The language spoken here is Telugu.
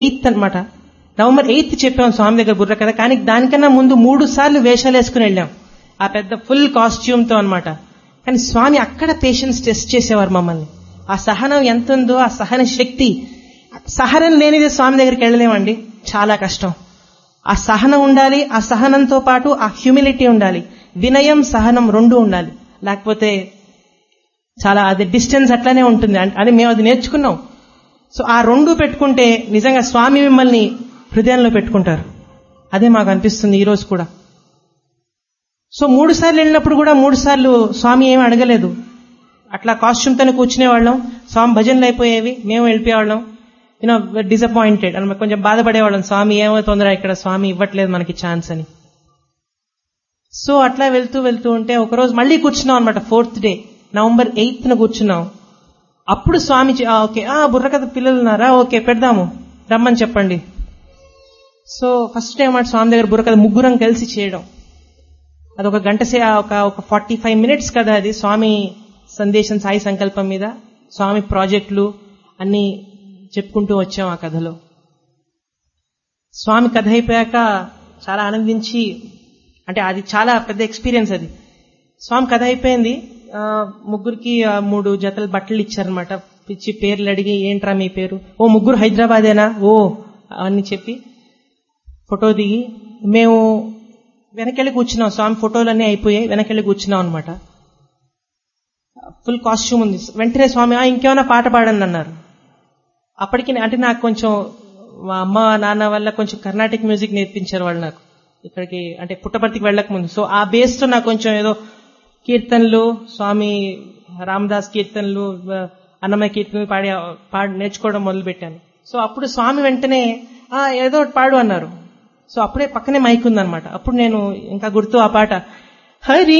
ఎయిత్ అనమాట నవంబర్ ఎయిత్ చెప్పాం స్వామి దగ్గర బుర్ర కథ కానీ దానికన్నా ముందు మూడు సార్లు వేషాలు వేసుకుని వెళ్ళాం ఆ పెద్ద ఫుల్ కాస్ట్యూమ్ తో అనమాట కానీ స్వామి అక్కడ పేషెన్స్ టెస్ట్ చేసేవారు మమ్మల్ని ఆ సహనం ఎంత ఉందో ఆ సహన శక్తి సహనం లేనిది స్వామి దగ్గరికి వెళ్ళలేమండి చాలా కష్టం ఆ సహనం ఉండాలి ఆ సహనంతో పాటు ఆ హ్యూమిలిటీ ఉండాలి వినయం సహనం రెండు ఉండాలి లేకపోతే చాలా అది డిస్టెన్స్ అట్లానే ఉంటుంది అని మేము అది నేర్చుకున్నాం సో ఆ రెండు పెట్టుకుంటే నిజంగా స్వామి మిమ్మల్ని హృదయంలో పెట్టుకుంటారు అదే మాకు అనిపిస్తుంది ఈ రోజు కూడా సో మూడు సార్లు వెళ్ళినప్పుడు కూడా మూడు సార్లు స్వామి ఏమి అడగలేదు అట్లా కాస్ట్యూమ్తోనే కూర్చునేవాళ్ళం స్వామి భజనలు అయిపోయేవి మేము వెళ్ళిపోయేవాళ్ళం యూనో డిసప్పాయింటెడ్ అని కొంచెం బాధపడేవాళ్ళం స్వామి ఏమవుతుందిరా ఇక్కడ స్వామి ఇవ్వట్లేదు మనకి ఛాన్స్ అని సో అట్లా వెళ్తూ వెళ్తూ ఉంటే ఒకరోజు మళ్ళీ కూర్చున్నాం అనమాట ఫోర్త్ డే నవంబర్ ఎయిత్ న కూర్చున్నాం అప్పుడు స్వామి ఓకే ఆ బుర్రకథ పిల్లలు ఉన్నారా ఓకే పెడదాము రమ్మని చెప్పండి సో ఫస్ట్ టైం మాట స్వామి దగ్గర బుర్రకథ ముగ్గురం కలిసి చేయడం అదొక గంట సే ఒక ఒక ఫార్టీ ఫైవ్ మినిట్స్ కదా అది స్వామి సందేశం సాయి సంకల్పం మీద స్వామి ప్రాజెక్టులు అన్ని చెప్పుకుంటూ వచ్చాం ఆ కథలో స్వామి కథ అయిపోయాక చాలా ఆనందించి అంటే అది చాలా పెద్ద ఎక్స్పీరియన్స్ అది స్వామి కథ అయిపోయింది ముగ్గురికి మూడు జతలు బట్టలు ఇచ్చారనమాట పిచ్చి పేర్లు అడిగి ఏంట్రా మీ పేరు ఓ ముగ్గురు హైదరాబాదేనా ఓ అని చెప్పి ఫోటో దిగి మేము వెనకెళ్ళి కూర్చున్నాం స్వామి ఫోటోలన్నీ అయిపోయాయి వెనకెళ్ళి కూర్చున్నాం అనమాట ఫుల్ కాస్ట్యూమ్ ఉంది వెంటనే స్వామి ఇంకేమైనా పాట పాడండి అన్నారు అప్పటికి అంటే నాకు కొంచెం మా అమ్మ నాన్న వల్ల కొంచెం కర్ణాటిక్ మ్యూజిక్ నేర్పించారు వాళ్ళు నాకు ఇక్కడికి అంటే పుట్టపర్తికి వెళ్ళక ముందు సో ఆ బేస్ తో నాకు కొంచెం ఏదో కీర్తనలు స్వామి రామదాస్ కీర్తనలు అన్నమయ్య కీర్తనలు పాడి పాడి నేర్చుకోవడం మొదలు పెట్టాను సో అప్పుడు స్వామి వెంటనే ఆ ఏదో పాడు అన్నారు సో అప్పుడే పక్కనే మైక్ ఉందనమాట అప్పుడు నేను ఇంకా గుర్తు ఆ పాట హరి